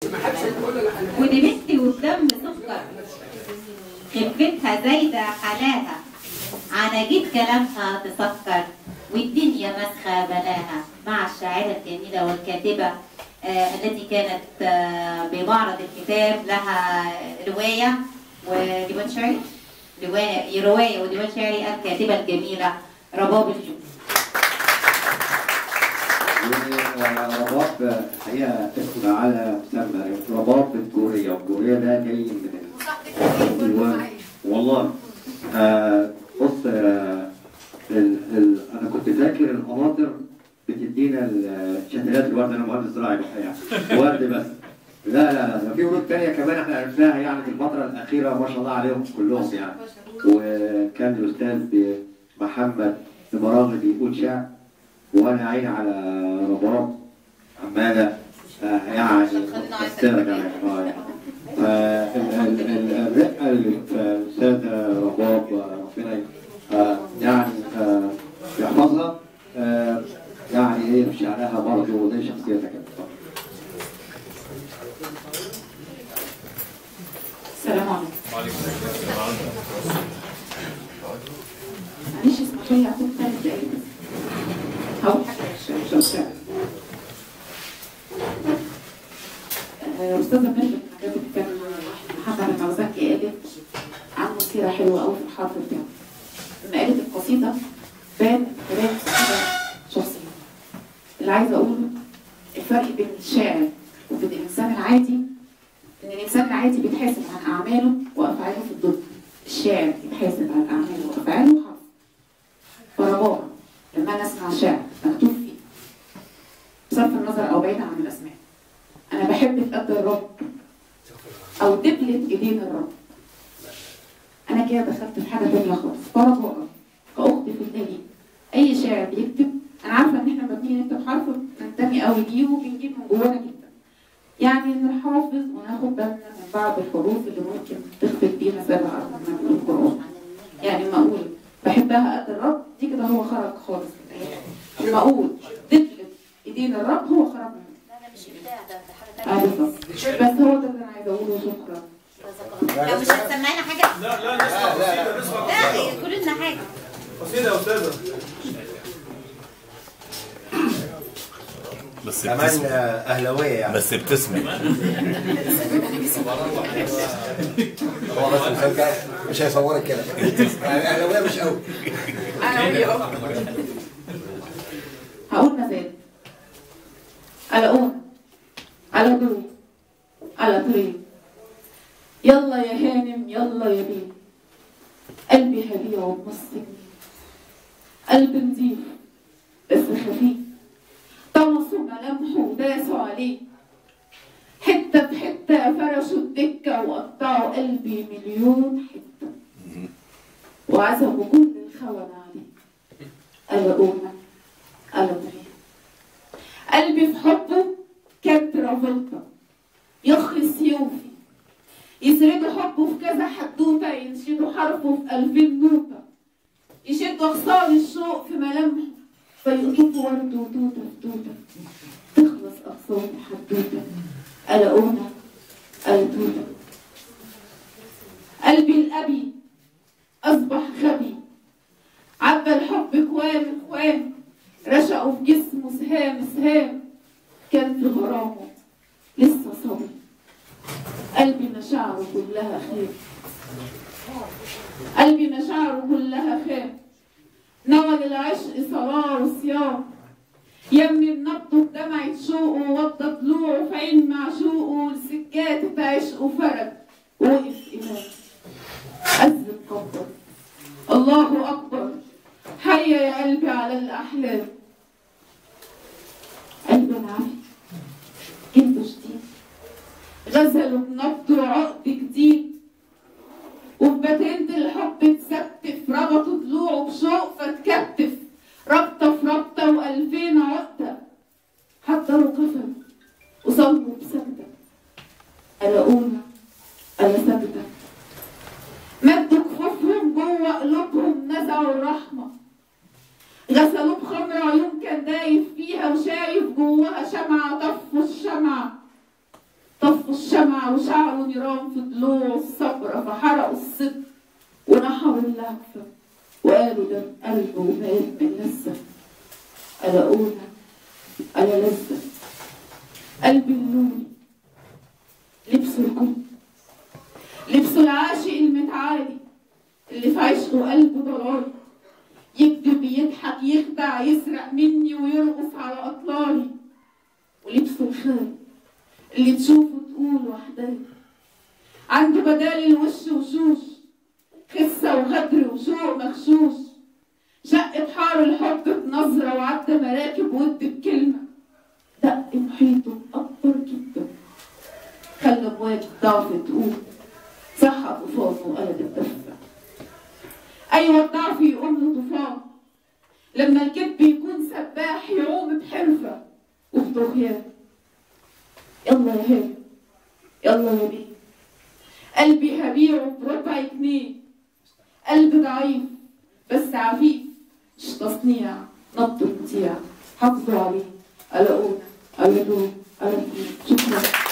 ودي بنتي والدم سكر خفتها زايدة حلاها عناجيد كلامها تسكر والدنيا مسخة بلاها مع الشاعرة الجميلة والكاتبة آه التي كانت آه بمعرض الكتاب لها رواية وديوان شعري رواية رواية وديوان شعري الكاتبة الجميلة رباب الجود ورباب الحقيقه اسم على مسمى رباب الجوريه والجوريه ده جاي من الديوان والله آه بص آه ال ال انا كنت فاكر القناطر بتدينا الشهادات الورد انا مهندس زراعي الحقيقه ورد بس لا لا لا ده في ورود تانية كمان احنا عرفناها يعني في الفترة الأخيرة ما شاء الله عليهم كلهم يعني وكان الأستاذ محمد المراغي بيقول شعر وانا عيني على رباب عماله آه، يعني مؤثره كمان اه يعني فالرقه اللي في الاستاذه رباب آه، ربنا آه، يعني آه، يحفظها آه، يعني هي في شعرها برضه وزي شخصيتها كده السلام عليكم معلش اسمحوا لي اعطيك ثلاث دقايق بس هقول حاجه مش مش مش آه، استاذه ميرفت عجبت كان محمد المغزكي قالت عنه سيره حلوه قوي في الحرف بتاعه لما قالت القصيده بان كلام قصيده شخصيه اللي عايزه اقوله الفرق بين الشاعر وبين الانسان العادي ان الانسان العادي بيتحاسب عن اعماله وافعاله في الضد الشاعر بيتحاسب عن اعماله وافعاله وحرف فرباب لما انا اسمع شعر مكتوب فيه بصرف النظر او بعيدا عن الاسماء انا بحب في قد الرب او دبلة ايدين الرب انا كده دخلت في حاجه تانية خالص فرباب كاخت في الدليل اي شاعر بيكتب انا عارفه ان احنا لما بنيجي نكتب حرف بننتمي قوي ليه وبنجيب من جوانا جدا يعني نحافظ وناخد بالنا من بعض الحروف اللي ممكن تخفت بينا سبعة من القرآن يعني ما أقول بحبها قد الرب دي كده هو خرج خالص في الآية لما أقول دبلة إيدين الرب هو خرج منه لا ده مش ابداع ده ده حاجه آه ثانيه بالظبط بس هو ده اللي أنا عايزة أقوله شكرا لو مش هتسمعنا حاجه لا لا نسمع قصيدة نسمع لا قولوا لنا حاجه قصيدة يا أستاذة بس كمان بتسمع اهلاويه يعني بس بتسمع هو بس مشجع مش هيصورك كده يعني اهلاويه مش قوي هقول مزاد على أون على ضوء على طريق يلا يا هانم يلا يا بيه قلبي هبيعه بنص جنيه قلب نضيف بس خفيف طمسوا ملامحه وداسوا عليه حتة بحتة فرشوا الدكة وقطعوا قلبي مليون حتة وعزموا كل الخونة عليه قلقونا قلقوني قلبي في حبه كان ترافلتا يخلص يوفي يسردوا حبه في كذا حدوتة ينشدوا حرفه في ألفين نوتة يشدوا أغصان الشوق في ملامحه فيقطفوا ورد وتوتة في توتة تخلص أغصان حدوتة قلقونا قلتوتة قلبي الأبي أصبح غبي عبى الحب كوام كوام رشقوا في جسمه سهام سهام كان في غرامه لسه صبي قلبي مشاعره كلها خير قلبي مشاعره كلها خير نوى للعشق صلاة وصيام يمي بنبضه بدمعة شوقه وضى ضلوعه في عين معشوقه لسكاتة عشقه فرد وقف إمام أذن كبر الله أكبر حيا يا قلبي على الأحلام قلبي العافية جلده شديد غزله بنبضه عقد جديد وفي بتنة الحب اتستف ربطوا ضلوعه بشوق فاتكتف ربطة في ربطة وألفين عقدة حضروا كفن وصلوا بسجدة قلقونا أنا سجدة مدوا كفوفهم جوه قلوبهم نزعوا الرحمة غسلوه بخمر عيون كان دايف فيها وشايف جواها شمعة طفوا الشمعة طفوا الشمع وشعروا نيران في ضلوع الصبرة فحرقوا الصدق ونحروا اللهفة وقالوا ده قلبه ومات من لذة ألا أولى ألا لذة قلبي اللولي لبسه الكم لبسه العاشق المتعالي اللي في عشقه قلبه ضلالي يكذب يضحك يخدع يسرق مني ويرقص على أطلالي ولبسه الخال اللي تشوفه تقول وحداني عنده بدال الوش وشوش خسة وغدر وشوق مغشوش شق بحار الحب بنظرة وعدى مراكب ود بكلمة دق محيطه أكبر جدا خلى مواج ضعف تقول صح طوفان وقلب الدفة أيوة الضعف يقوم له طوفان لما الكذب يكون سباح يعوم بحرفة وبطغيان يلا يا هاني يلا يا بيه قلبي هبيعه بربع جنيه قلب ضعيف بس عفيف مش تصنيع نبض مطيع حافظوا عليه ألا أقول ألا دول ألا شكرا